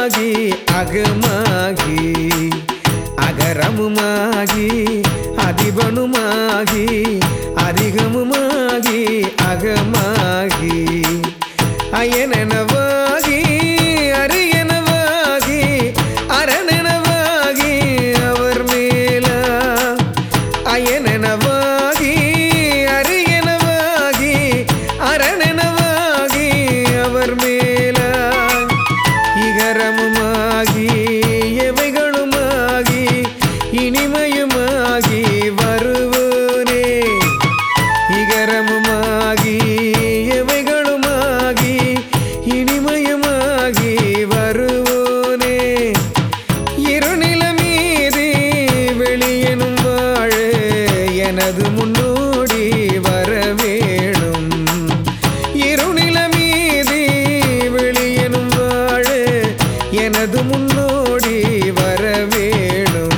அகரமுமாகி அகமாகி அகரமுமாகி அதிபனுமாகி அதிகமுமாகி அகமாகி அயனெனவாகி அரியனவாகி அரணெனவாகி அவர் மேலா அயனெனவாகி அரியனவாகி அரணெனவாகி அவர் மேலா இகரமுமாகி எவைகளுமாகி இனிமையுமாகி வருவோனே இகரமுமாகி எவைகளுமாகி இனிமையுமாகி வருவோனே இருநில மீது வெளியனும் வாழ எனது முன்னோடி வர வேணும் இருநில மீது வெளியனும் வாழ எனது முன்னோடி வர வேணும்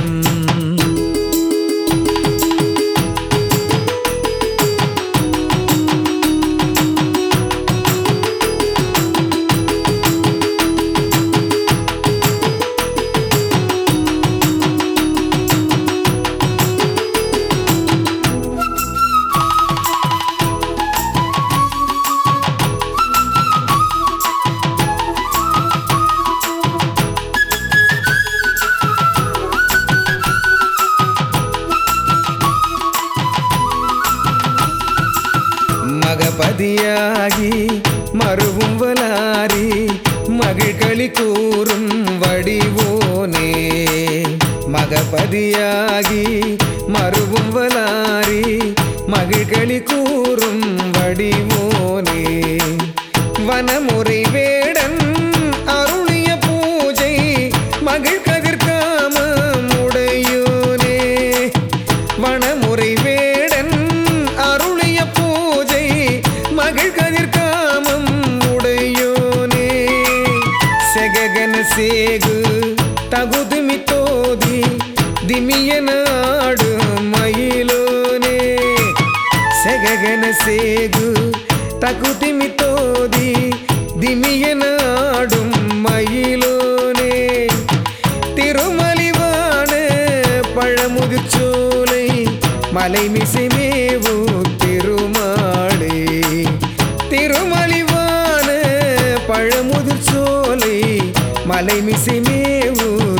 மகபதியாகி மறுவும் வலாரி மகிழ்களி கூறும் வடிவோனே மகபதியாகி மறுவும் வலாரி மகிழ்களி கூறும் வடிவோனே வனமுறை வேடன் அருளிய பூஜை மகிழ் கதிர்காமம் உடையோனே வனமுறை வேடன் அருளிய பூஜை மகிழ் கதிர்காமம் உடையோனே செககன சேகு தகுதுமி தோதி திமிய நாடு மயிலோனே செககன சேகு தகுதிமி தோதி திமிய நாடும் மயிலோனே திருமலிவான பழமுதிர்ச்சோலை மலை மிசைமேவு திருமாளே திருமலிவான பழமுதிர்ச்சோலை மலை மிசைமேவு